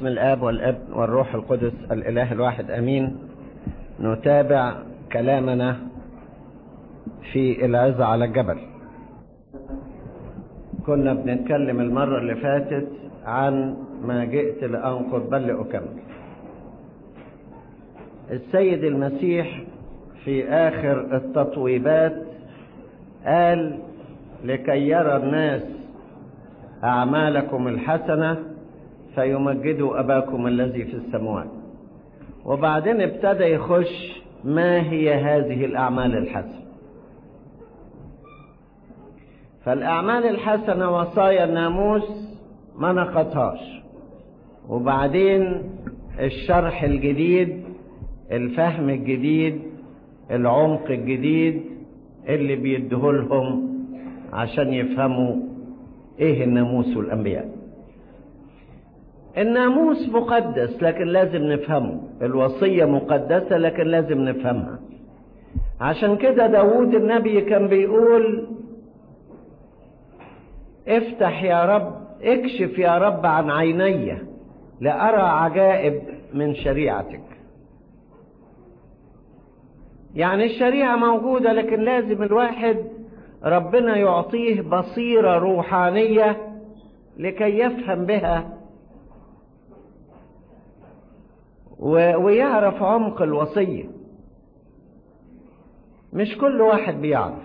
باسم الآب والابن والروح القدس الإله الواحد أمين نتابع كلامنا في العظة على الجبل كنا بنتكلم المرة اللي فاتت عن ما جئت لأنقض بل لأكمل السيد المسيح في آخر التطويبات قال لكي يرى الناس أعمالكم الحسنة فيمجدوا أباكم الذي في السماوات وبعدين ابتدى يخش ما هي هذه الأعمال الحسنة فالأعمال الحسنة وصايا الناموس ما نقضهاش وبعدين الشرح الجديد الفهم الجديد العمق الجديد اللي بيديهولهم عشان يفهموا ايه الناموس والانبياء الناموس مقدس لكن لازم نفهمه الوصية مقدسة لكن لازم نفهمها عشان كده داود النبي كان بيقول افتح يا رب اكشف يا رب عن عيني لأرى عجائب من شريعتك يعني الشريعة موجودة لكن لازم الواحد ربنا يعطيه بصيرة روحانية لكي يفهم بها ويعرف عمق الوصية مش كل واحد بيعرف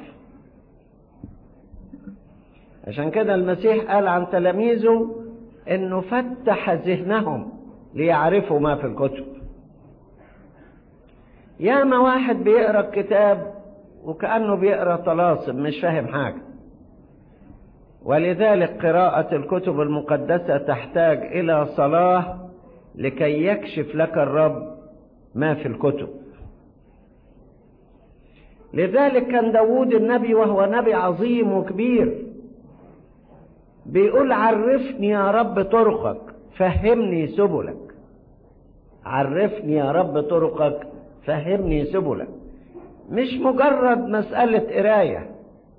عشان كده المسيح قال عن تلاميذه انه فتح ذهنهم ليعرفوا ما في الكتب ياما واحد بيقرا الكتاب وكانه بيقرا طلاسم مش فاهم حاجه ولذلك قراءه الكتب المقدسه تحتاج الى صلاه لكي يكشف لك الرب ما في الكتب لذلك كان داود النبي وهو نبي عظيم وكبير بيقول عرفني يا رب طرقك فهمني سبلك عرفني يا رب طرقك فهمني سبلك مش مجرد مسألة قراية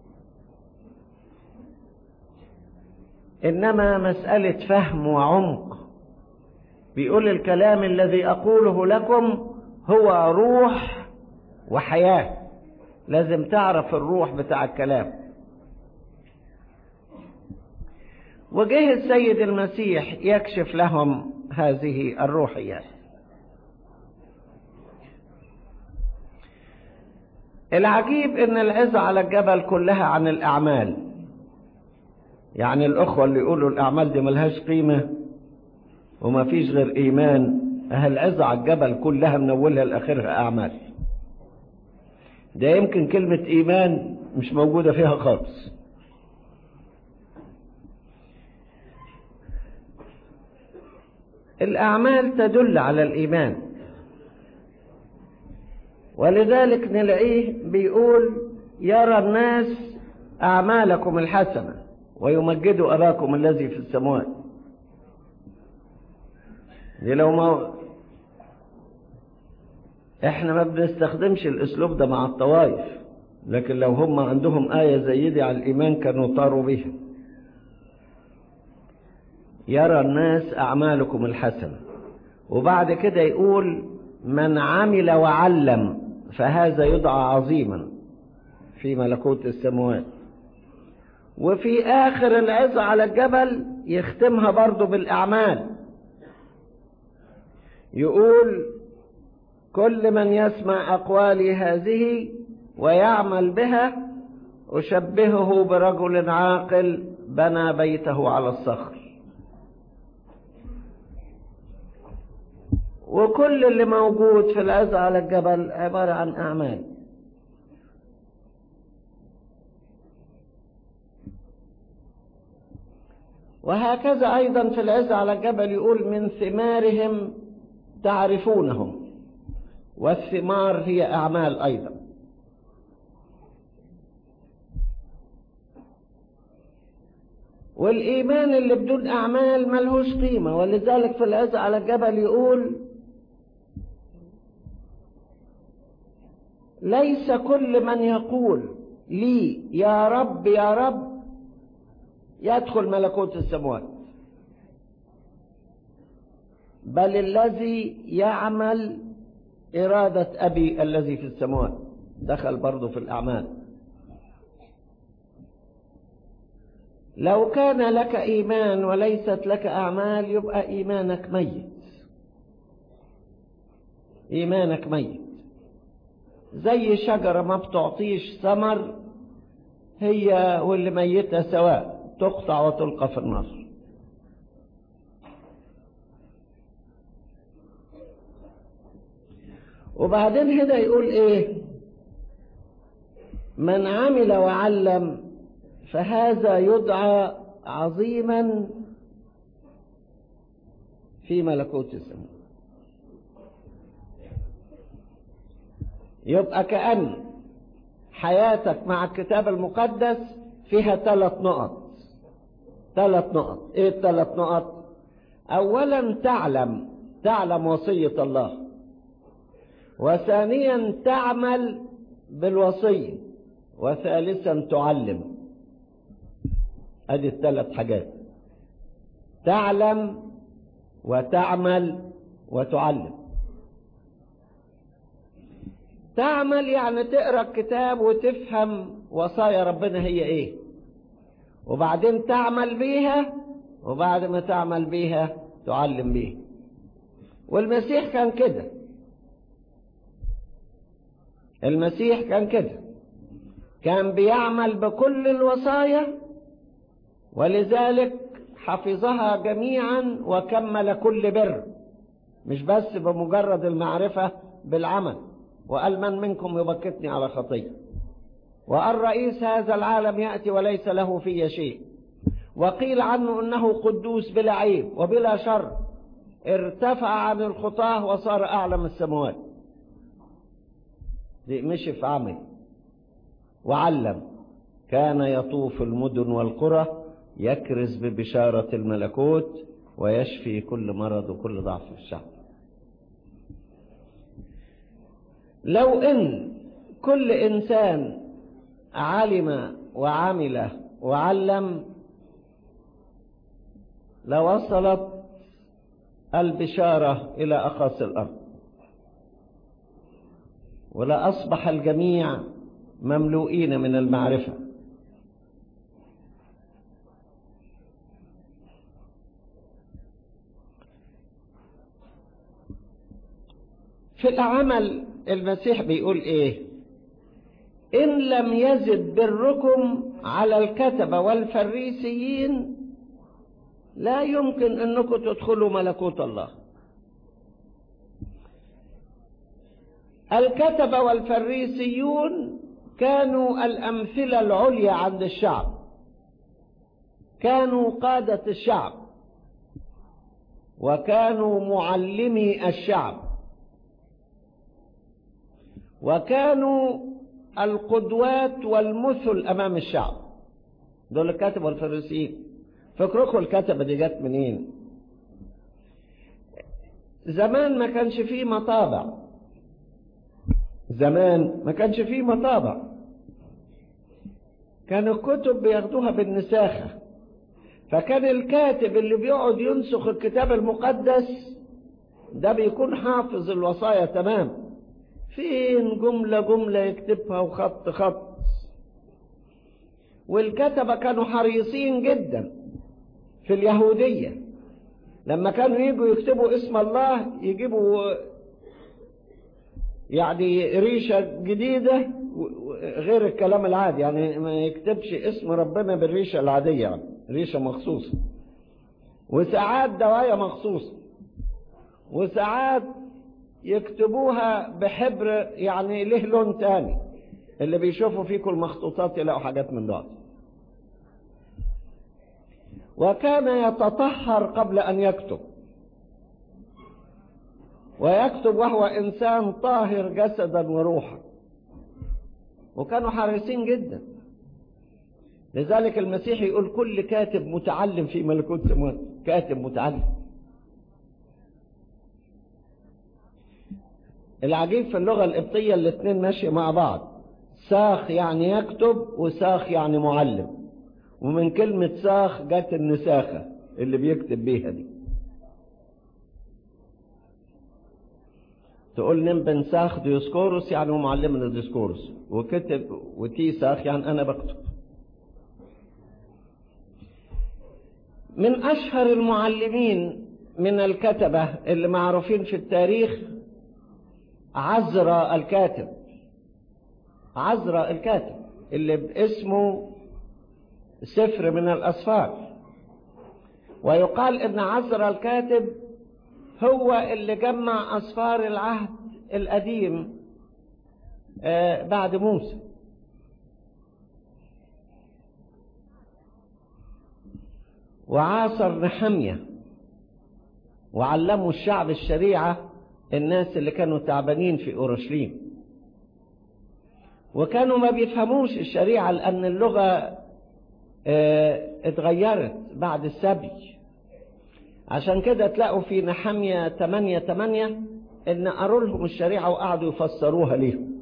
إنما مسألة فهم وعمق بيقول الكلام الذي أقوله لكم هو روح وحياة لازم تعرف الروح بتاع الكلام وجه السيد المسيح يكشف لهم هذه الروحيات العجيب ان العظة على الجبل كلها عن الاعمال يعني الاخوة اللي يقولوا الاعمال دي ملهاش قيمة وما فيش غير ايمان اهل العظة على الجبل كلها من اولها لاخرها اعمال ده يمكن كلمة ايمان مش موجودة فيها خالص الاعمال تدل على الايمان ولذلك نلاقيه بيقول يرى الناس أعمالكم الحسنة ويمجدوا أباكم الذي في السماوات دي لو ما احنا ما بنستخدمش الاسلوب ده مع الطوائف لكن لو هم عندهم آية زي دي على الإيمان كانوا طاروا بها يرى الناس أعمالكم الحسنة وبعد كده يقول من عمل وعلم فهذا يدعى عظيما في ملكوت السماوات وفي آخر العظة على الجبل يختمها برضو بالأعمال يقول كل من يسمع أقوالي هذه ويعمل بها أشبهه برجل عاقل بنى بيته على الصخر وكل اللي موجود في العزة على الجبل عبارة عن أعمال وهكذا أيضا في العزة على الجبل يقول من ثمارهم تعرفونهم والثمار هي أعمال أيضا والإيمان اللي بدون أعمال ملهوش قيمة ولذلك في العزة على الجبل يقول ليس كل من يقول لي يا رب يا رب يدخل ملكوت السماوات بل الذي يعمل إرادة أبي الذي في السماوات دخل برضه في الأعمال لو كان لك إيمان وليست لك أعمال يبقى إيمانك ميت إيمانك ميت زي شجرة ما بتعطيش ثمر هي واللي ميتة سواء تقطع وتلقى في النار وبعدين هنا يقول ايه من عمل وعلم فهذا يدعى عظيما في ملكوت السماء يبقى كأن حياتك مع الكتاب المقدس فيها ثلاث نقط ثلاث نقط ايه الثلاث نقط اولا تعلم تعلم وصية الله وثانيا تعمل بالوصية وثالثا تعلم ادي الثلاث حاجات تعلم وتعمل وتعلم تعمل يعني تقرا الكتاب وتفهم وصايا ربنا هي ايه وبعدين تعمل بيها وبعد ما تعمل بيها تعلم بيها والمسيح كان كده المسيح كان كده كان بيعمل بكل الوصايا ولذلك حفظها جميعا وكمل كل بر مش بس بمجرد المعرفة بالعمل وقال من منكم يبكتني على خطية وقال رئيس هذا العالم يأتي وليس له في شيء وقيل عنه انه قدوس بلا عيب وبلا شر ارتفع عن الخطاه وصار اعلى من السماوات دي مشي في عمل وعلم كان يطوف المدن والقرى يكرز ببشارة الملكوت ويشفي كل مرض وكل ضعف في الشعب لو ان كل انسان علم وعمل وعلم لوصلت البشارة إلى أقاصي الأرض ولأصبح الجميع مملوئين من المعرفة في العمل المسيح بيقول ايه ان لم يزد بركم على الكتبة والفريسيين لا يمكن انكم تدخلوا ملكوت الله الكتبة والفريسيون كانوا الأمثلة العليا عند الشعب كانوا قادة الشعب وكانوا معلمي الشعب وكانوا القدوات والمثل أمام الشعب دول الكاتب والفريسيين فكركم الكتبة دي جت منين زمان ما كانش فيه مطابع زمان ما كانش فيه مطابع كان الكتب بياخدوها بالنساخة فكان الكاتب اللي بيقعد ينسخ الكتاب المقدس ده بيكون حافظ الوصايا تمام فين جملة جملة يكتبها وخط خط والكتبة كانوا حريصين جدا في اليهودية لما كانوا يجوا يكتبوا اسم الله يجيبوا يعني ريشة جديدة غير الكلام العادي يعني ما يكتبش اسم ربنا بالريشة العادية يعني ريشة مخصوصة وساعات دواية مخصوصة وساعات يكتبوها بحبر يعني له لون تاني اللي بيشوفوا فيكم المخطوطات يلاقوا حاجات من دول وكان يتطهر قبل أن يكتب ويكتب وهو إنسان طاهر جسدا وروحا وكانوا حريصين جدا لذلك المسيح يقول كل كاتب متعلم في ملكوت السماوات كاتب متعلم العجيب في اللغة القبطية الاثنين ماشية مع بعض ساخ يعني يكتب وساخ يعني معلم ومن كلمة ساخ جت النساخة اللي بيكتب بيها دي تقول نم ساخ ديسكورس يعني هو معلمنا ديسكورس وكتب وتي ساخ يعني أنا بكتب من أشهر المعلمين من الكتبة اللي معروفين في التاريخ عزرا الكاتب عزرا الكاتب اللي باسمه سفر من الأسفار ويقال ان عزرا الكاتب هو اللي جمع أسفار العهد القديم بعد موسى وعاصر نحمية وعلموا الشعب الشريعة الناس اللي كانوا تعبانين في أورشليم وكانوا ما بيفهموش الشريعة لأن اللغة اتغيرت بعد السبي عشان كده تلاقوا في نحمية 8 8 ان قروا لهم الشريعة وقعدوا يفسروها ليهم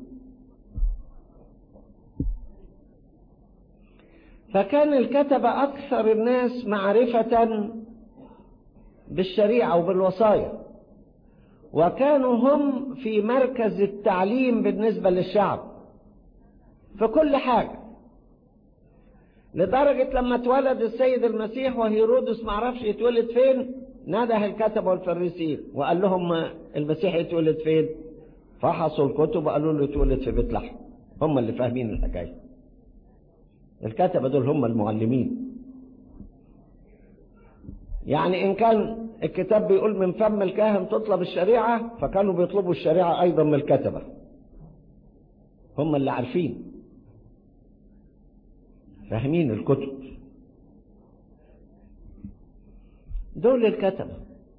فكان الكتبة أكثر الناس معرفة بالشريعة وبالوصايا وكانوا هم في مركز التعليم بالنسبة للشعب في كل حاجة لدرجة لما اتولد السيد المسيح وهيرودس معرفش يتولد فين نده الكتب والفريسيين وقال لهم المسيح يتولد فين فحصوا الكتب وقالوا له يتولد في بيت لحم هم اللي فاهمين الحكاية الكتبة دول هم المعلمين يعني إن كان الكتاب بيقول من فم الكاهن تطلب الشريعة فكانوا بيطلبوا الشريعة أيضا من الكتبة هم اللي عارفين فاهمين الكتب دول الكتبة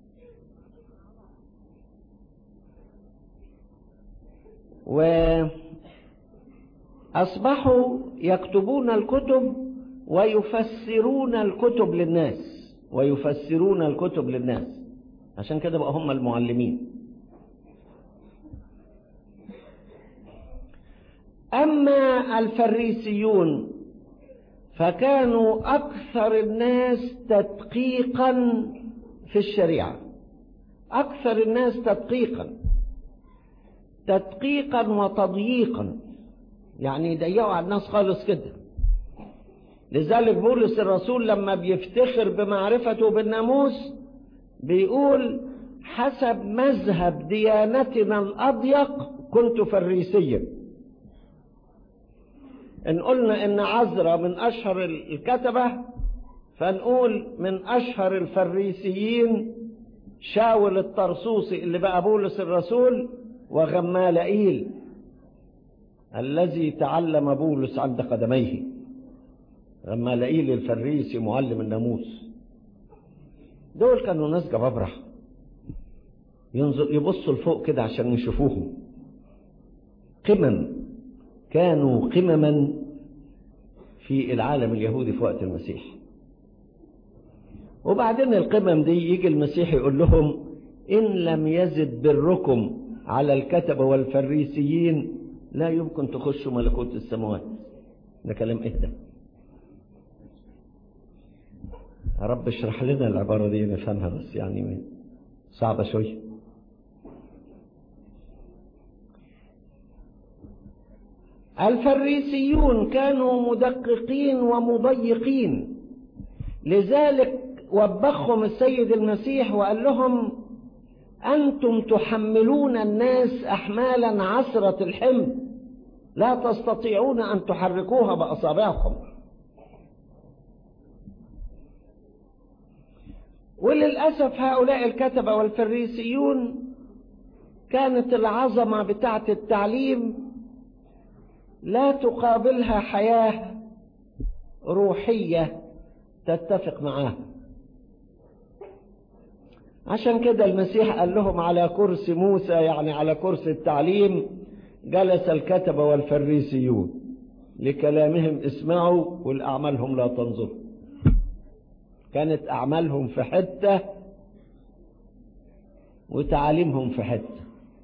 وأصبحوا يكتبون الكتب ويفسرون الكتب للناس ويفسرون الكتب للناس عشان كده بقى هم المعلمين أما الفريسيون فكانوا أكثر الناس تدقيقا في الشريعة أكثر الناس تدقيقا تدقيقا وتضييقا يعني يضيقوا على الناس خالص كده لذلك بولس الرسول لما بيفتخر بمعرفته بالناموس بيقول حسب مذهب ديانتنا الأضيق كنت فريسيا إن قلنا إن عزرا من أشهر الكتبة فنقول من أشهر الفريسيين شاول الطرسوسي اللي بقى بولس الرسول وغمالائيل الذي تعلم بولس عند قدميه غمالائيل الفريسي معلم الناموس دول كانوا ناس جبابرة ينظر يبصوا لفوق كده عشان يشوفوهم قمم كانوا قمما في العالم اليهودي في وقت المسيح وبعدين القمم دي يجي المسيح يقول لهم إن لم يزد بركم على الكتبة والفريسيين لا يمكن تخشوا ملكوت السماوات ده كلام اهدى يا رب اشرح لنا العبارة دي نفهمها بس يعني صعبة شوية الفريسيون كانوا مدققين ومضيقين لذلك وبخهم السيد المسيح وقال لهم أنتم تحملون الناس أحمالا عسرة الحمل لا تستطيعون أن تحركوها بأصابعكم وللأسف هؤلاء الكتبة والفريسيون كانت العظمة بتاعة التعليم لا تقابلها حياة روحية تتفق معاها عشان كده المسيح قال لهم على كرسي موسى يعني على كرسي التعليم جلس الكتبة والفريسيون لكلامهم اسمعوا والأعمالهم لا تنظروا كانت أعمالهم في حتة وتعاليمهم في حتة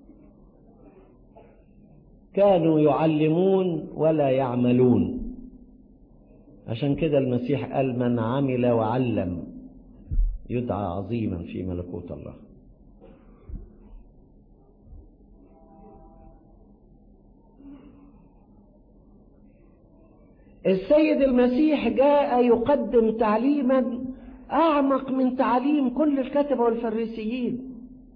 كانوا يعلمون ولا يعملون عشان كده المسيح قال من عمل وعلم يدعى عظيما في ملكوت الله السيد المسيح جاء يقدم تعليما أعمق من تعليم كل الكتبة والفريسيين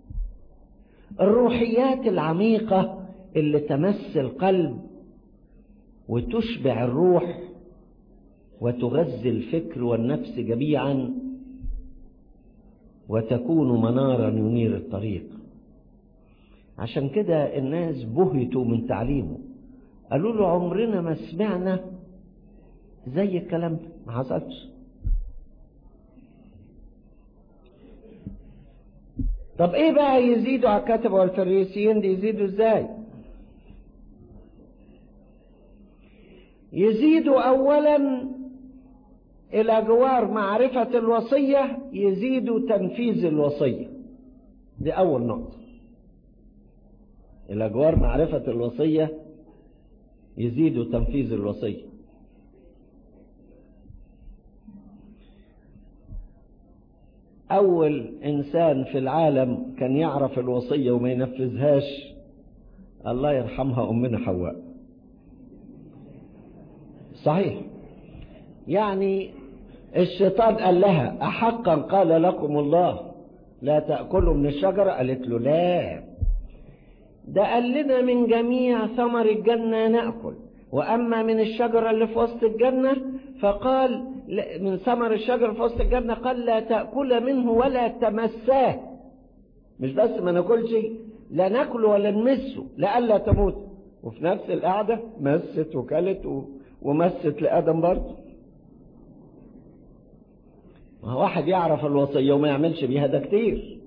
الروحيات العميقة اللي تمس القلب وتشبع الروح وتغذي الفكر والنفس جميعا وتكون منارا ينير الطريق عشان كده الناس بهتوا من تعليمه قالوا له عمرنا ما سمعنا زي الكلام ده ما حصلش طب ايه بقى يزيدوا على الكتبة والفريسيين دي يزيدوا ازاي يزيدوا اولا الى جوار معرفة الوصية يزيدوا تنفيذ الوصية دي اول نقطة الى جوار معرفة الوصية يزيدوا تنفيذ الوصية أول إنسان في العالم كان يعرف الوصية وما ينفذهاش الله يرحمها أمنا حواء صحيح يعني الشيطان قال لها أحقا قال لكم الله لا تأكلوا من الشجرة قالت له لا ده قال لنا من جميع ثمر الجنة نأكل وأما من الشجرة اللي في وسط الجنة فقال من ثمر الشجر في وسط الجنة قال لا تأكل منه ولا تمساه مش بس ما ناكلش لا ناكل ولا نمسه لألا تموت وفي نفس القعدة مست وكلت ومست لآدم برضه ما هو واحد يعرف الوصية وما يعملش بيها ده كتير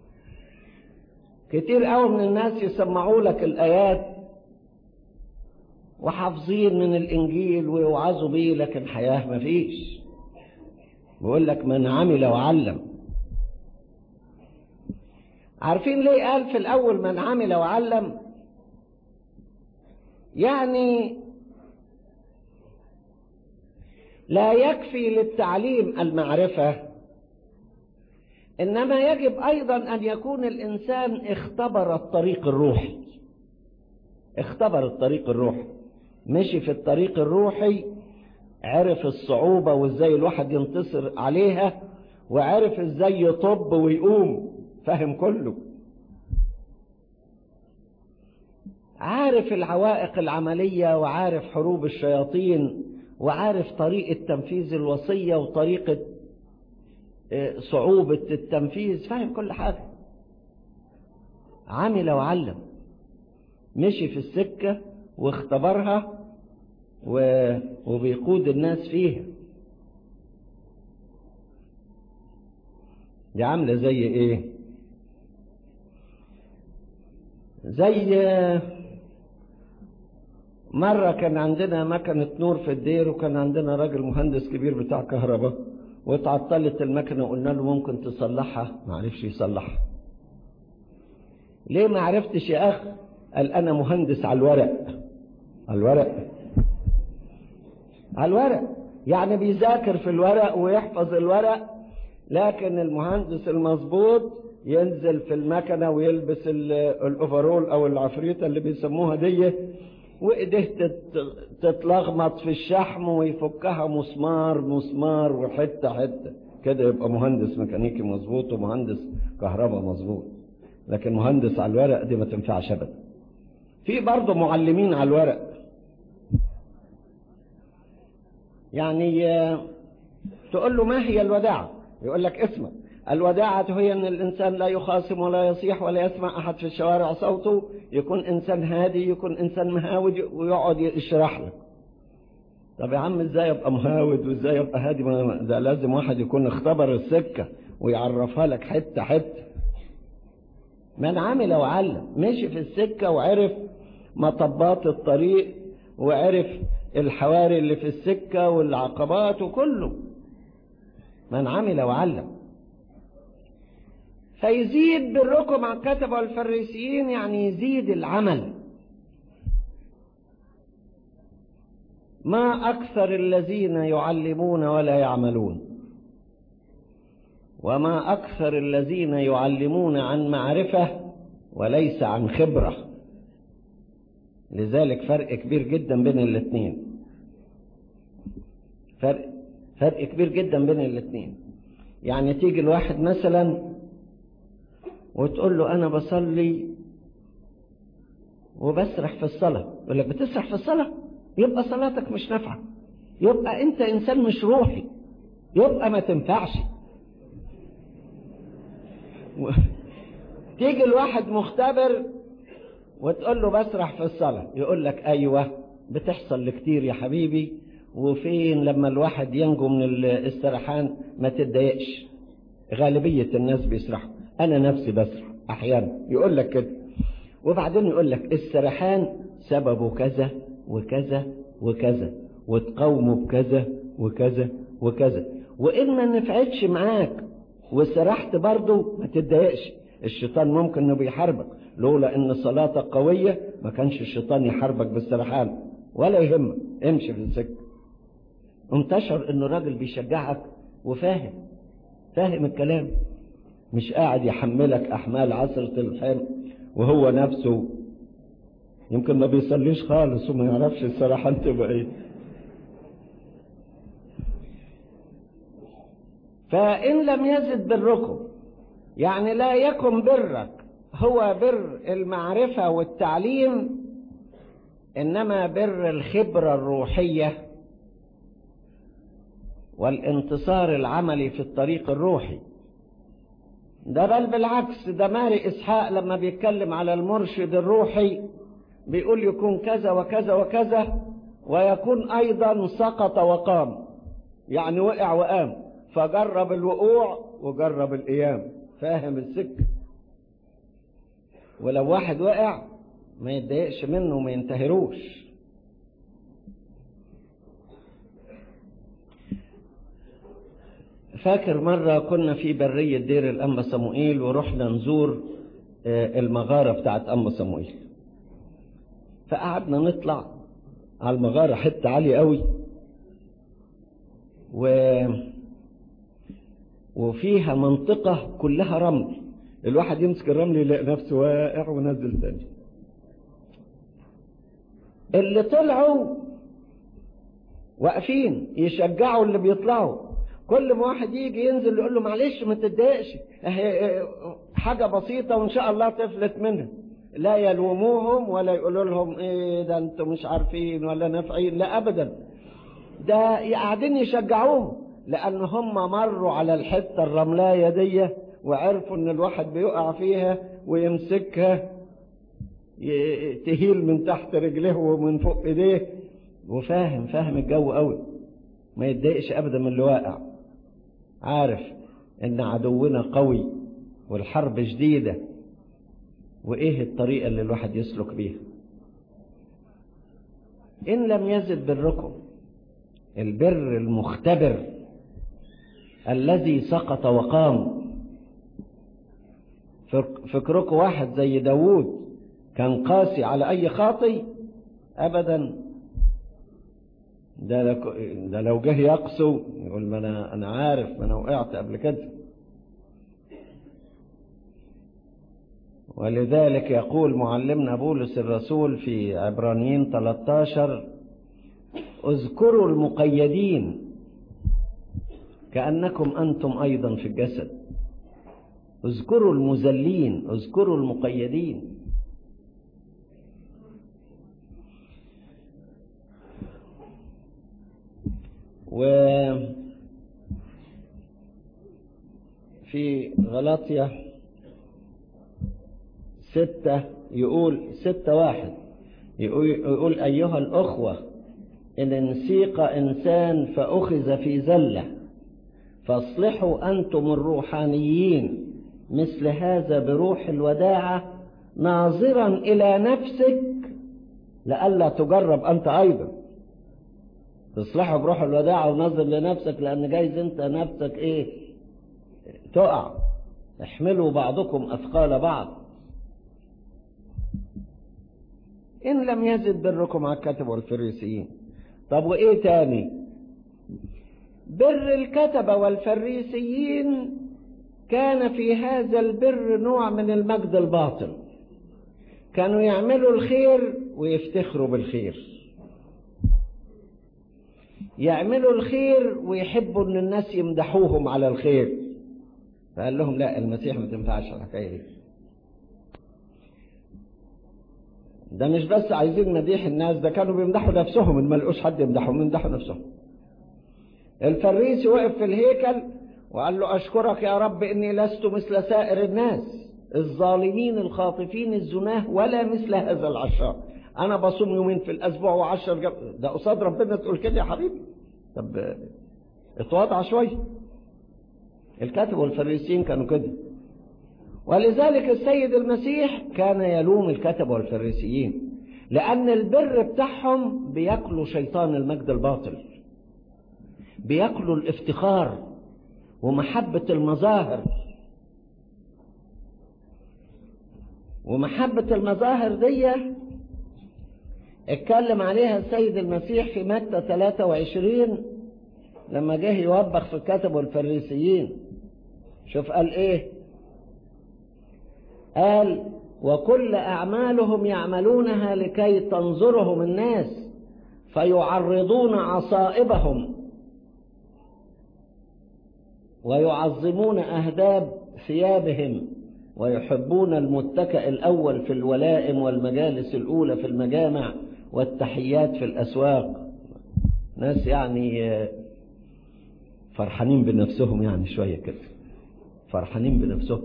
كتير قوي من الناس يسمعوا لك الآيات وحافظين من الإنجيل ويوعظوا بيه لكن حياة ما فيش بيقول لك من عمل وعلم عارفين ليه قال في الأول من عمل وعلم يعني لا يكفي للتعليم المعرفة إنما يجب أيضا أن يكون الإنسان اختبر الطريق الروحي اختبر الطريق الروحي مشي في الطريق الروحي عرف الصعوبة وازاي الواحد ينتصر عليها وعرف ازاي يطب ويقوم فهم كله عارف العوائق العملية وعارف حروب الشياطين وعارف طريقة تنفيذ الوصية وطريقة صعوبة التنفيذ فاهم كل حاجة عمل وعلم مشي في السكة واختبرها و... وبيقود الناس فيها دي عاملة زي ايه زي مرة كان عندنا مكنة نور في الدير وكان عندنا راجل مهندس كبير بتاع كهرباء واتعطلت المكنة وقلنا له ممكن تصلحها ما عرفش يصلحها ليه ما عرفتش يا اخ قال انا مهندس على الورق على الورق على الورق يعني بيذاكر في الورق ويحفظ الورق لكن المهندس المظبوط ينزل في المكنة ويلبس الاوفرول او العفريتة اللي بيسموها دي وايديه تتلخبط في الشحم ويفكها مسمار مسمار وحتة حتة كده يبقى مهندس ميكانيكي مظبوط ومهندس كهرباء مظبوط لكن مهندس على الورق دي ما تنفعش ابدا في برضه معلمين على الورق يعني تقول له ما هي الوداعة يقول لك اسمع الوداعة هي أن الإنسان لا يخاصم ولا يصيح ولا يسمع أحد في الشوارع صوته يكون إنسان هادي يكون إنسان مهاود ويقعد يشرح لك طب يا عم ازاي ابقى مهاود وازاي ابقى هادي ده لازم واحد يكون اختبر السكة ويعرفها لك حتة حتة من عمل وعلم مشي في السكة وعرف مطبات الطريق وعرف الحواري اللي في السكة والعقبات وكله من عمل وعلم فيزيد بالركم عن الكتبة والفريسيين يعني يزيد العمل ما أكثر الذين يعلمون ولا يعملون وما أكثر الذين يعلمون عن معرفة وليس عن خبرة لذلك فرق كبير جدا بين الاثنين فرق فرق كبير جدا بين الاثنين يعني تيجي الواحد مثلا وتقول له انا بصلي وبسرح في الصلاة يقول لك بتسرح في الصلاة يبقى صلاتك مش نافعة يبقى انت انسان مش روحي يبقى ما تنفعش و... تيجي الواحد مختبر وتقول له بسرح في الصلاة يقول لك ايوه بتحصل لكتير يا حبيبي وفين لما الواحد ينجو من السرحان ما تتضايقش غالبية الناس بيسرحوا انا نفسي بسرح احيانا يقول لك كده وبعدين يقول لك السرحان سببه كذا وكذا وكذا وتقاومه بكذا وكذا وكذا وإن ما نفعتش معاك وسرحت برضه ما تتضايقش الشيطان ممكن انه بيحاربك لولا ان صلاتك قوية ما كانش الشيطان يحاربك بالسرحان ولا يهمك امشي في السكة انتشر انه راجل بيشجعك وفاهم فاهم الكلام مش قاعد يحملك احمال عصرة الحمل وهو نفسه يمكن ما بيصليش خالص وما يعرفش السرحان تبقى ايه فإن لم يزد بركم يعني لا يكن برك هو بر المعرفة والتعليم إنما بر الخبرة الروحية والانتصار العملي في الطريق الروحي ده بل بالعكس ده ماري إسحاق لما بيتكلم على المرشد الروحي بيقول يكون كذا وكذا وكذا ويكون أيضا سقط وقام يعني وقع وقام فجرب الوقوع وجرب القيام فاهم السكة ولو واحد وقع ما يتضايقش منه وما ينتهروش فاكر مرة كنا في برية دير الأنبا صموئيل ورحنا نزور المغارة بتاعت أنبا صموئيل فقعدنا نطلع على المغارة حتة عالية قوي و وفيها منطقة كلها رمل الواحد يمسك الرمل يلاقي نفسه واقع ونزل تاني اللي طلعوا واقفين يشجعوا اللي بيطلعوا كل ما واحد يجي ينزل يقول له معلش ما تتضايقش حاجة بسيطة وإن شاء الله تفلت منها لا يلوموهم ولا يقولوا لهم ايه ده انتوا مش عارفين ولا نافعين لا ابدا ده قاعدين يشجعوهم لان هم مروا على الحته الرملايه دي وعرفوا ان الواحد بيقع فيها ويمسكها تهيل من تحت رجليه ومن فوق ايديه وفاهم فاهم الجو قوي ما يتضايقش ابدا من اللي واقع عارف ان عدونا قوي والحرب شديده وايه الطريقه اللي الواحد يسلك بيها ان لم يزد بركم البر المختبر الذي سقط وقام فكركم واحد زي داوود كان قاسي على اي خاطي ابدا ده, ده لو جه يقسو يقول ما انا انا عارف ما انا وقعت قبل كده ولذلك يقول معلمنا بولس الرسول في عبرانيين 13 اذكروا المقيدين كأنكم أنتم أيضا في الجسد اذكروا المذلين اذكروا المقيدين و في غلاطيا ستة يقول ستة واحد يقول, يقول أيها الأخوة إن انسيق إنسان فأخذ في زلة فاصلحوا أنتم الروحانيين مثل هذا بروح الوداعة ناظرا إلى نفسك لئلا تجرب أنت أيضا تصلحوا بروح الوداعة ونظر لنفسك لأن جايز أنت نفسك إيه تقع احملوا بعضكم أثقال بعض إن لم يزد بركم على الكتب والفريسيين طب وإيه تاني بر الكتبة والفريسيين كان في هذا البر نوع من المجد الباطل كانوا يعملوا الخير ويفتخروا بالخير يعملوا الخير ويحبوا ان الناس يمدحوهم على الخير فقال لهم لا المسيح ما تنفعش الحكايه دي ده مش بس عايزين مديح الناس ده كانوا بيمدحوا نفسهم ان ما لقوش حد يمدحهم يمدحوا نفسهم الفريسي وقف في الهيكل وقال له اشكرك يا رب اني لست مثل سائر الناس الظالمين الخاطفين الزناه ولا مثل هذا العشار انا بصوم يومين في الاسبوع وعشر جب... ده قصاد ربنا تقول كده يا حبيبي طب اتواضع شويه الكاتب والفريسيين كانوا كده ولذلك السيد المسيح كان يلوم الكتب والفريسيين لأن البر بتاعهم بياكلوا شيطان المجد الباطل بياكلوا الافتخار ومحبة المظاهر ومحبة المظاهر دي اتكلم عليها السيد المسيح في متى 23 لما جه يوبخ في الكتب والفريسيين شوف قال ايه قال وكل أعمالهم يعملونها لكي تنظرهم الناس فيعرضون عصائبهم ويعظمون أهداب ثيابهم ويحبون المتكأ الأول في الولائم والمجالس الأولى في المجامع والتحيات في الأسواق ناس يعني فرحانين بنفسهم يعني شوية كده فرحانين بنفسهم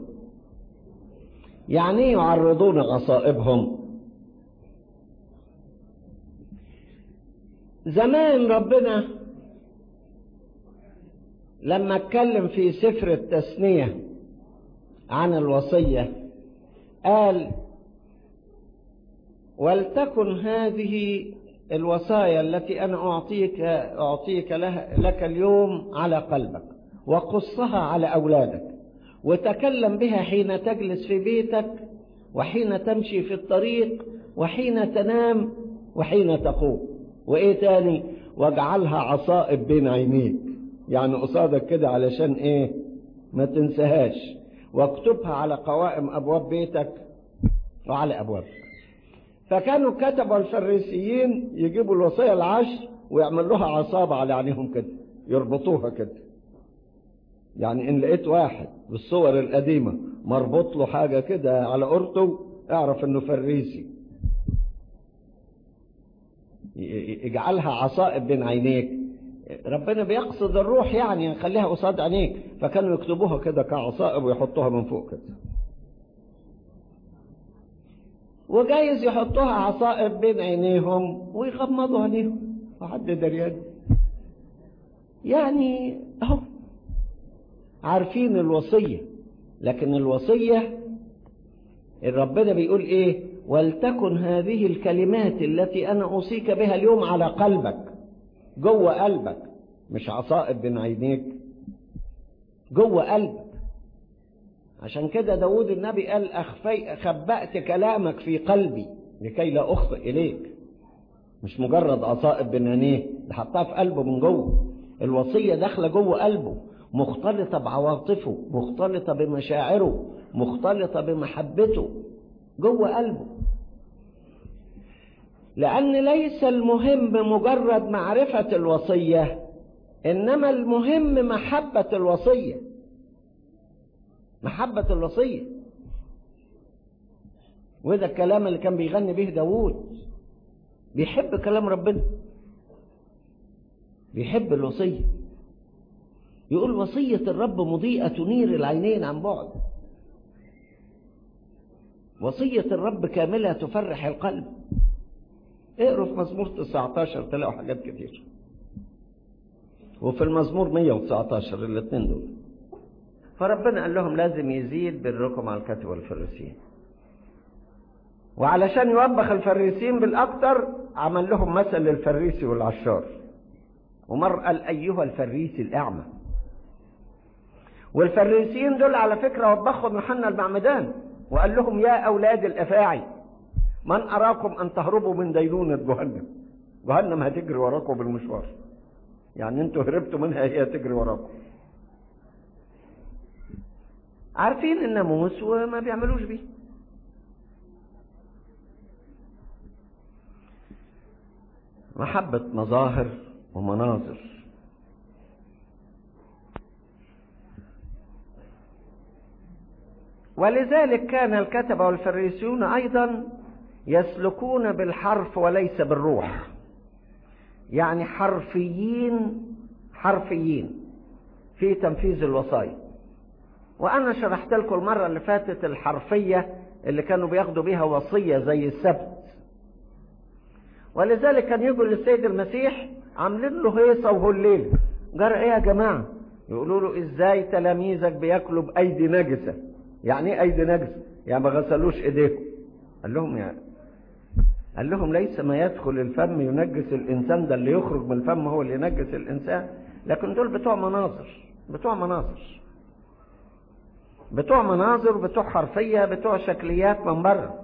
يعني يعرضون غصائبهم زمان ربنا لما اتكلم في سفر التثنية عن الوصية قال ولتكن هذه الوصايا التي أنا أعطيك أعطيك لها لك اليوم على قلبك وقصها على أولادك وتكلم بها حين تجلس في بيتك وحين تمشي في الطريق وحين تنام وحين تقوم وايه تاني واجعلها عصائب بين عينيك يعني قصادك كده علشان ايه ما تنساهاش واكتبها على قوائم ابواب بيتك وعلى ابوابك فكانوا كتبوا الفريسيين يجيبوا الوصية العشر ويعمل لها عصابة على عينيهم كده يربطوها كده يعني ان لقيت واحد بالصور القديمة مربوط له حاجة كده على قرطه اعرف انه فريسي اجعلها عصائب بين عينيك ربنا بيقصد الروح يعني يخليها قصاد عينيك فكانوا يكتبوها كده كعصائب ويحطوها من فوق كده وجايز يحطوها عصائب بين عينيهم ويغمضوا عينيهم وحد دريان يعني اهو عارفين الوصية لكن الوصية ربنا بيقول ايه ولتكن هذه الكلمات التي انا اوصيك بها اليوم على قلبك جوه قلبك مش عصائب بين عينيك جوه قلبك عشان كده داود النبي قال أخفي خبأت كلامك في قلبي لكي لا أخطئ إليك مش مجرد عصائب بين عينيه ده حطها في قلبه من جوه الوصية داخلة جوه قلبه مختلطة بعواطفه مختلطة بمشاعره مختلطة بمحبته جوه قلبه لأن ليس المهم مجرد معرفة الوصية إنما المهم محبة الوصية محبة الوصية وده الكلام اللي كان بيغني به داوود بيحب كلام ربنا بيحب الوصية يقول وصية الرب مضيئة تنير العينين عن بعد وصية الرب كاملة تفرح القلب اقروا في مزمور 19 تلاقوا حاجات كتير وفي المزمور 119 الاثنين دول فربنا قال لهم لازم يزيد بركم على الكتب والفريسيين وعلشان يوبخ الفريسيين بالاكثر عمل لهم مثل للفريسي والعشار ومر قال ايها الفريسي الاعمى والفريسيين دول على فكره وبخهم يوحنا المعمدان وقال لهم يا اولاد الافاعي من اراكم ان تهربوا من دينونه جهنم جهنم هتجري وراكم بالمشوار يعني انتوا هربتوا منها هي تجري وراكم عارفين الناموس وما بيعملوش بيه محبة مظاهر ومناظر ولذلك كان الكتبة والفريسيون أيضا يسلكون بالحرف وليس بالروح يعني حرفيين حرفيين في تنفيذ الوصايا وأنا شرحت لكم المرة اللي فاتت الحرفية اللي كانوا بياخدوا بيها وصية زي السبت ولذلك كان يجوا للسيد المسيح عاملين له هيصة وهليل جرى ايه يا جماعة يقولوا له ازاي تلاميذك بياكلوا بايدي نجسة يعني ايه ايدي نجسة يعني ما غسلوش ايديهم قال لهم يعني قال لهم ليس ما يدخل الفم ينجس الانسان ده اللي يخرج من الفم هو اللي ينجس الانسان لكن دول بتوع مناظر بتوع مناظر بتوع مناظر بتوع حرفية بتوع شكليات من بره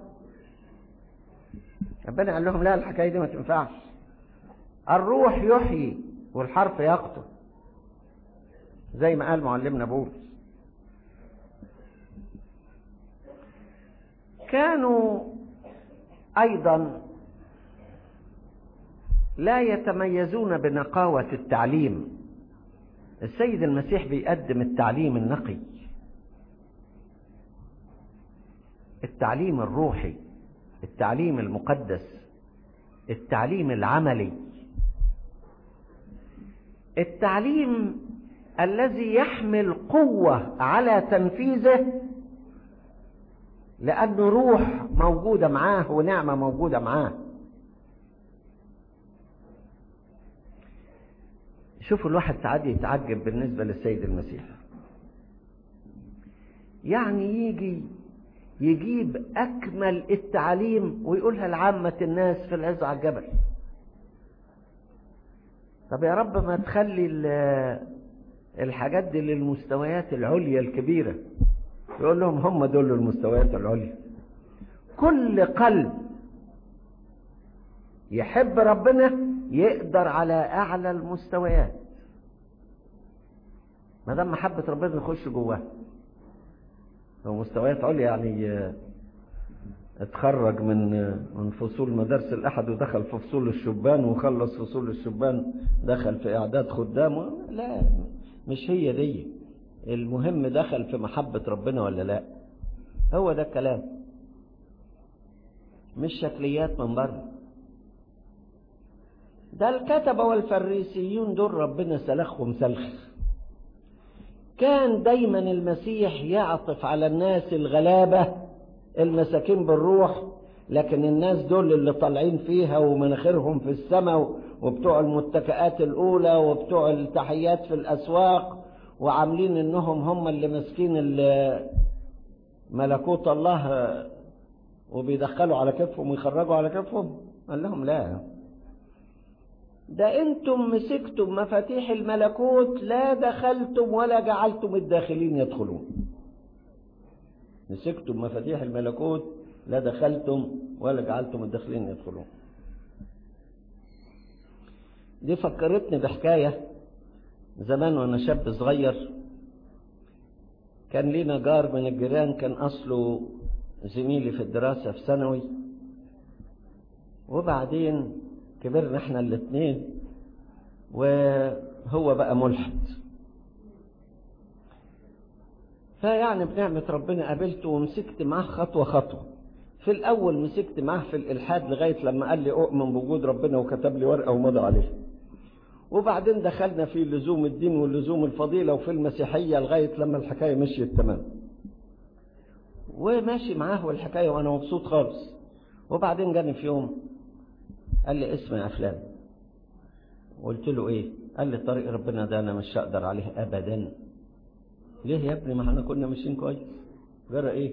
ربنا قال لهم لا الحكاية دي ما تنفعش الروح يحيي والحرف يقتل زي ما قال معلمنا بولس كانوا ايضا لا يتميزون بنقاوة التعليم السيد المسيح بيقدم التعليم النقي التعليم الروحي التعليم المقدس التعليم العملي التعليم الذي يحمل قوة على تنفيذه لأنه روح موجودة معاه ونعمة موجودة معاه شوفوا الواحد ساعات يتعجب بالنسبة للسيد المسيح يعني يجي يجيب أكمل التعليم ويقولها لعامة الناس في العز على الجبل طب يا رب ما تخلي الحاجات دي للمستويات العليا الكبيرة يقول لهم هم دول المستويات العليا كل قلب يحب ربنا يقدر على أعلى المستويات ما دام محبة ربنا يخش جواه لو مستويات عليا يعني اتخرج من من فصول مدارس الأحد ودخل في فصول الشبان وخلص فصول الشبان دخل في إعداد خدامه لا مش هي دي المهم دخل في محبة ربنا ولا لا هو ده الكلام مش شكليات من بره ده الكتبة والفريسيون دول ربنا سلخهم سلخ كان دايما المسيح يعطف على الناس الغلابة المساكين بالروح لكن الناس دول اللي طالعين فيها ومناخيرهم في السماء وبتوع المتكئات الأولى وبتوع التحيات في الأسواق وعاملين انهم هم اللي ماسكين ملكوت الله وبيدخلوا على كتفهم ويخرجوا على كتفهم قال لهم لا ده انتم مسكتم مفاتيح الملكوت لا دخلتم ولا جعلتم الداخلين يدخلون مسكتم مفاتيح الملكوت لا دخلتم ولا جعلتم الداخلين يدخلون دي فكرتني بحكاية زمان وانا شاب صغير كان لينا جار من الجيران كان اصله زميلي في الدراسة في ثانوي وبعدين كبرنا احنا الاثنين وهو بقى ملحد فيعني بنعمة ربنا قابلته ومسكت معاه خطوة خطوة في الأول مسكت معاه في الإلحاد لغاية لما قال لي أؤمن بوجود ربنا وكتب لي ورقة ومضى عليها وبعدين دخلنا في لزوم الدين واللزوم الفضيلة وفي المسيحية لغاية لما الحكاية مشيت تمام وماشي معاه والحكاية وأنا مبسوط خالص وبعدين جاني في يوم قال لي اسمع يا فلان قلت له ايه قال لي طريق ربنا ده انا مش هقدر عليه ابدا ليه يا ابني ما احنا كنا ماشيين كويس جرى ايه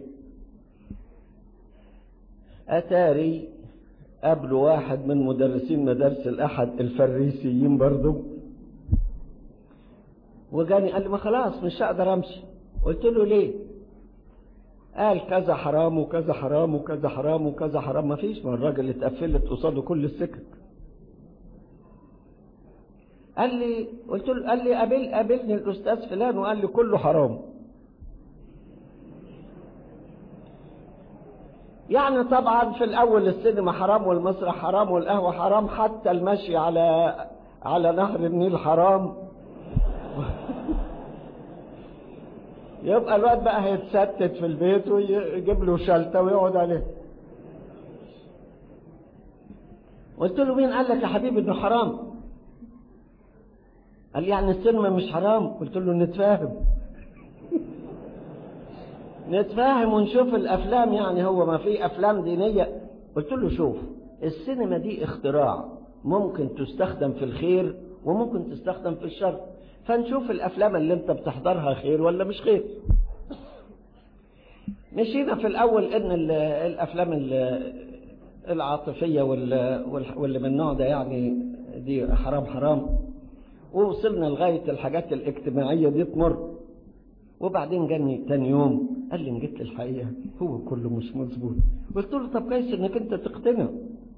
اتاري قبل واحد من مدرسين مدارس الاحد الفريسيين برضو وجاني قال لي ما خلاص مش هقدر امشي قلت له ليه قال كذا حرام وكذا حرام وكذا حرام وكذا حرام ما فيش ما الراجل اتقفلت قصاده كل السكك قال لي قلت له قال لي قابل قابلني الاستاذ فلان وقال لي كله حرام يعني طبعا في الاول السينما حرام والمسرح حرام والقهوه حرام حتى المشي على على نهر النيل حرام يبقى الواد بقى هيتستت في البيت ويجيب له شلته ويقعد عليه قلت له مين قال لك يا حبيبي انه حرام قال لي يعني السينما مش حرام قلت له نتفاهم نتفاهم ونشوف الافلام يعني هو ما في افلام دينيه قلت له شوف السينما دي اختراع ممكن تستخدم في الخير وممكن تستخدم في الشر فنشوف الافلام اللي انت بتحضرها خير ولا مش خير مشينا في الاول ان الافلام العاطفيه واللي من النوع ده يعني دي حرام حرام ووصلنا لغايه الحاجات الاجتماعيه دي تمر وبعدين جاني تاني يوم قال لي جيت الحقيقه هو كله مش مظبوط قلت له طب كويس انك انت تقتنع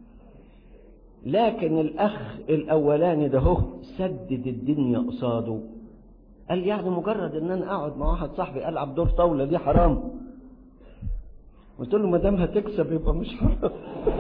لكن الاخ الاولاني ده هو سدد الدنيا قصاده قال يعني مجرد ان انا اقعد مع واحد صاحبي العب دور طاوله دي حرام قلت له ما دام هتكسب يبقى مش حرام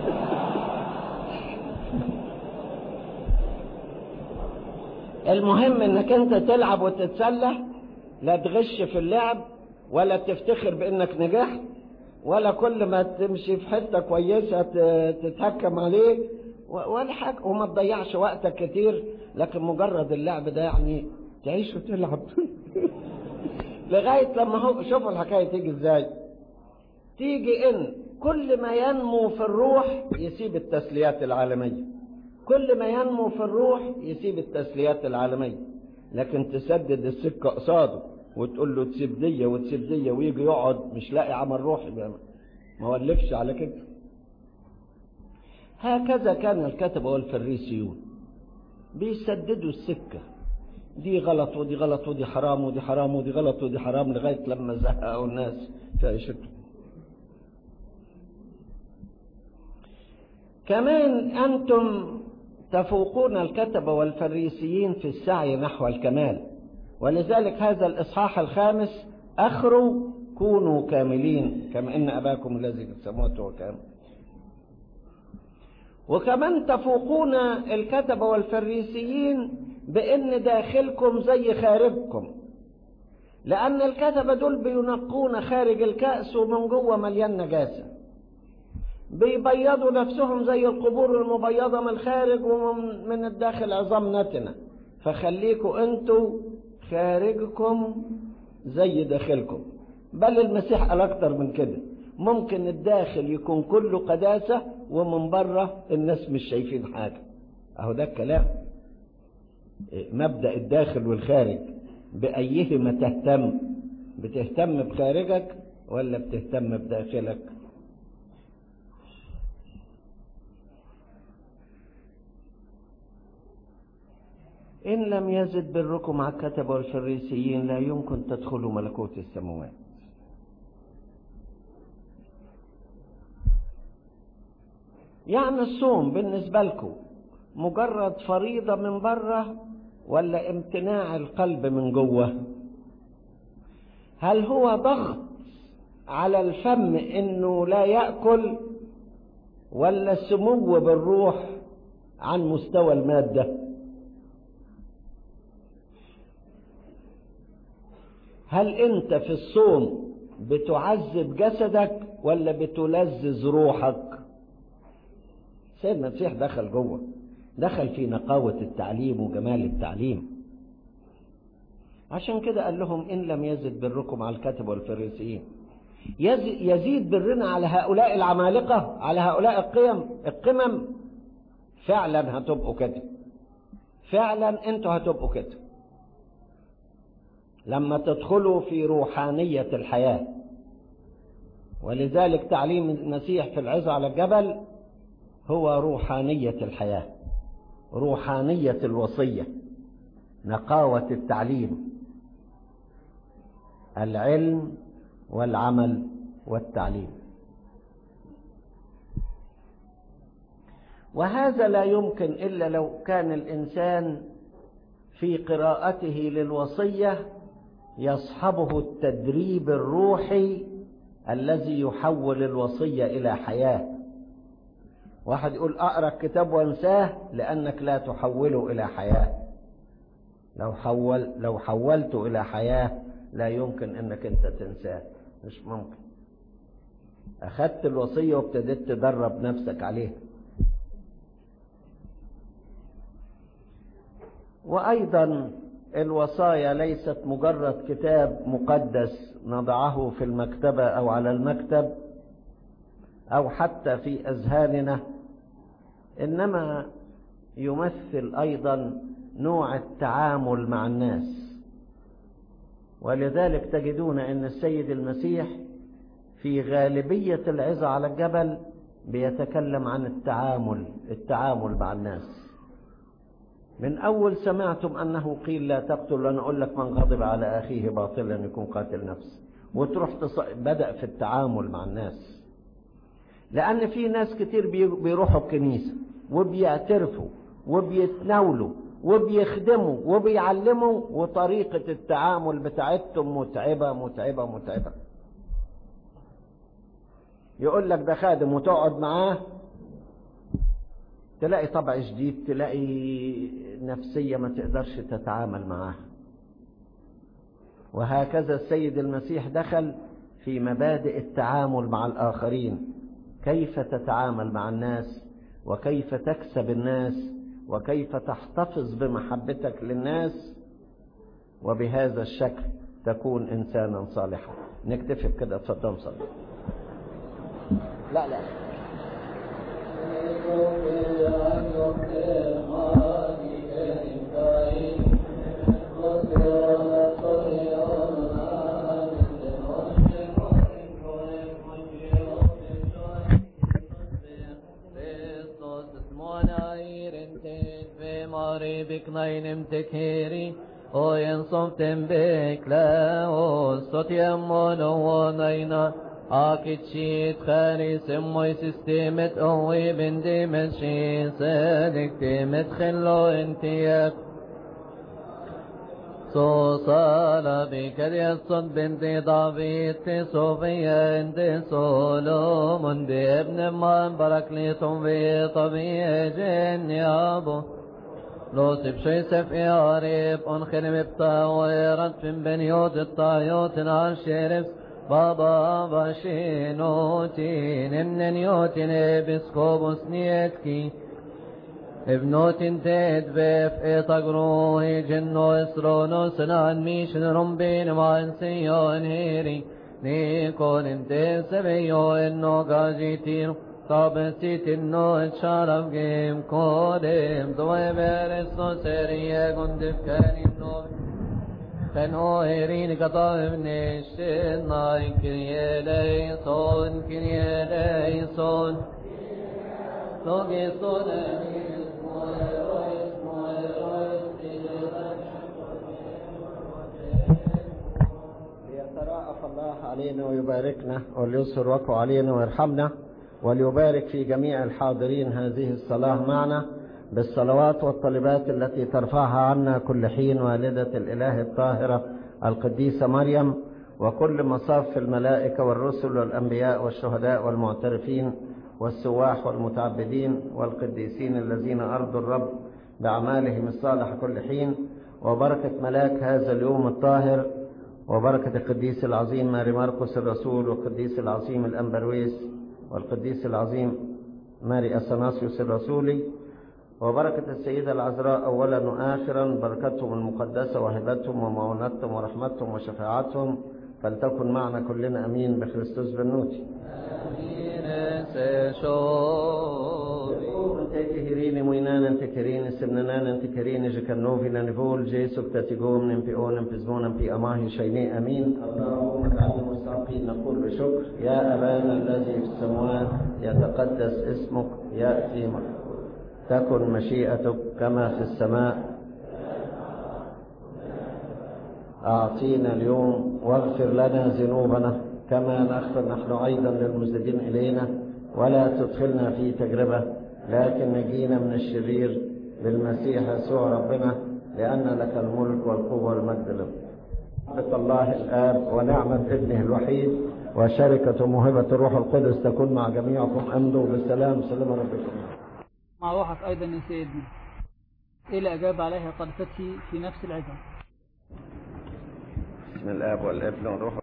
المهم انك انت تلعب وتتسلى لا تغش في اللعب ولا تفتخر بانك نجحت ولا كل ما تمشي في حته كويسه تتهكم عليه ولا حاجه وما تضيعش وقتك كتير لكن مجرد اللعب ده يعني تعيش وتلعب لغايه لما هو شوف الحكايه تيجي ازاي تيجي ان كل ما ينمو في الروح يسيب التسليات العالميه كل ما ينمو في الروح يسيب التسليات العالميه لكن تسدد السكه قصاده وتقول له تسيب دي وتسيب دي ويجي يقعد مش لاقي عمل روحي ما ولفش على كده هكذا كان الكتبة والفريسيون بيسددوا السكة دي غلط ودي غلط ودي حرام ودي حرام ودي غلط ودي حرام لغاية لما زهقوا الناس في عيشتهم كمان أنتم تفوقون الكتبة والفريسيين في السعي نحو الكمال ولذلك هذا الإصحاح الخامس أخروا كونوا كاملين كما إن أباكم الذي في السماوات هو كامل وكمان تفوقون الكتبة والفريسيين بأن داخلكم زي خارجكم لأن الكتبة دول بينقون خارج الكأس ومن جوه مليان نجاسة بيبيضوا نفسهم زي القبور المبيضة من الخارج ومن الداخل عظام نتنة فخليكوا انتوا خارجكم زي داخلكم بل المسيح قال اكتر من كده ممكن الداخل يكون كله قداسة ومن بره الناس مش شايفين حاجة اهو ده الكلام مبدأ الداخل والخارج بأيهما تهتم بتهتم بخارجك ولا بتهتم بداخلك إن لم يزد بركم مع الكتب والفريسيين لا يمكن تدخلوا ملكوت السماوات يعني الصوم بالنسبة لكم مجرد فريضة من بره ولا امتناع القلب من جوه هل هو ضغط على الفم انه لا يأكل ولا سمو بالروح عن مستوى الماده هل انت في الصوم بتعذب جسدك ولا بتلذذ روحك سيدنا المسيح دخل جوه دخل في نقاوة التعليم وجمال التعليم عشان كده قال لهم إن لم يزد بركم على الكتب والفريسيين يزيد برنا على هؤلاء العمالقة على هؤلاء القيم القمم فعلا هتبقوا كده فعلا انتوا هتبقوا كده لما تدخلوا في روحانية الحياة ولذلك تعليم المسيح في العظة على الجبل هو روحانية الحياة روحانية الوصية نقاوة التعليم العلم والعمل والتعليم وهذا لا يمكن إلا لو كان الإنسان في قراءته للوصية يصحبه التدريب الروحي الذي يحول الوصية إلى حياة واحد يقول اقرا الكتاب وانساه لانك لا تحوله الى حياه لو حول لو حولته الى حياه لا يمكن انك انت تنساه مش ممكن اخدت الوصيه وابتديت تدرب نفسك عليها وايضا الوصايا ليست مجرد كتاب مقدس نضعه في المكتبه او على المكتب او حتى في اذهاننا انما يمثل ايضا نوع التعامل مع الناس ولذلك تجدون ان السيد المسيح في غالبيه العظه على الجبل بيتكلم عن التعامل التعامل مع الناس من أول سمعتم أنه قيل لا تقتل أنا أقول لك من غضب على أخيه باطلا يكون قاتل نفس وتروح تص... بدأ في التعامل مع الناس لأن في ناس كتير بيروحوا الكنيسة وبيعترفوا وبيتناولوا وبيخدموا وبيعلموا وطريقة التعامل بتاعتهم متعبة متعبة متعبة يقول لك ده خادم وتقعد معاه تلاقي طبع جديد تلاقي نفسية ما تقدرش تتعامل معاها وهكذا السيد المسيح دخل في مبادئ التعامل مع الآخرين كيف تتعامل مع الناس وكيف تكسب الناس وكيف تحتفظ بمحبتك للناس وبهذا الشكل تكون إنسانا صالحا نكتفي بكده اتفضل صلي لا لا بكنين تكيري وين صمتم بك لا وصوت يمون ونينا Akit shit khari semmoy sistemet owi bindi met shi sadik temet khillo intiyak So sala bikad yasod binti David ti Sofia inti Solomon bi ibn man baraklitum vi tabi jen yabo لو سب شي سف يارب انخن مبتا ويرد فين بن يوت الطايوت نار شرف بابا باشينوتين ان نيوتين بسكوبوس نيتكي ابنوتين تيد بيف ايطاقروهي جنو اسرونو سنان ميشن رمبين ما انسيون هيري نيكون انت سبيو انو قاجيتين طابتيت انو اتشارف جيم كودم دوي بيرسو سيريا قندف كارين نوبي Fenå erin katav neshten nain kinye leison kinye leison Logi sone ليتراءف الله علينا ويباركنا وليسر وقعه علينا ويرحمنا وليبارك في جميع الحاضرين هذه الصلاة معنا بالصلوات والطلبات التي ترفعها عنا كل حين والدة الإله الطاهرة القديسة مريم وكل مصاف الملائكة والرسل والأنبياء والشهداء والمعترفين والسواح والمتعبدين والقديسين الذين أرضوا الرب بأعمالهم الصالحة كل حين وبركة ملاك هذا اليوم الطاهر وبركة القديس العظيم ماري مرقس الرسول والقديس العظيم الأنبرويس والقديس العظيم ماري أثناسيوس الرسولي وبركة السيدة العذراء أولا وآخرا بركتهم المقدسة وهبتهم ومعونتهم ورحمتهم وشفاعتهم فلتكن معنا كلنا أمين بخريستوس بنوتي تكهرين موينان تكهرين سمنان تكهرين جكنوفي ننفول جيسو بتاتيقوم نمبئون نمبزمون نمبي أماهي شيني أمين اللهم اجعلنا مستحقين نقول بشكر يا أبانا الذي في السماوات يتقدس اسمك يأتي مكتوب تكن مشيئتك كما في السماء أعطينا اليوم واغفر لنا ذنوبنا كما نغفر نحن أيضا للمسلمين إلينا ولا تدخلنا في تجربة لكن نجينا من الشرير بالمسيح يسوع ربنا لأن لك الملك والقوة والمجد له محبة الله الآب ونعمة ابنه الوحيد وشركة موهبة الروح القدس تكون مع جميعكم أمنوا بالسلام سلام ربكم مع روحك أيضا يا سيدنا إيه الأجاب عليها قد تأتي في نفس العظة بسم الآب والابن والروح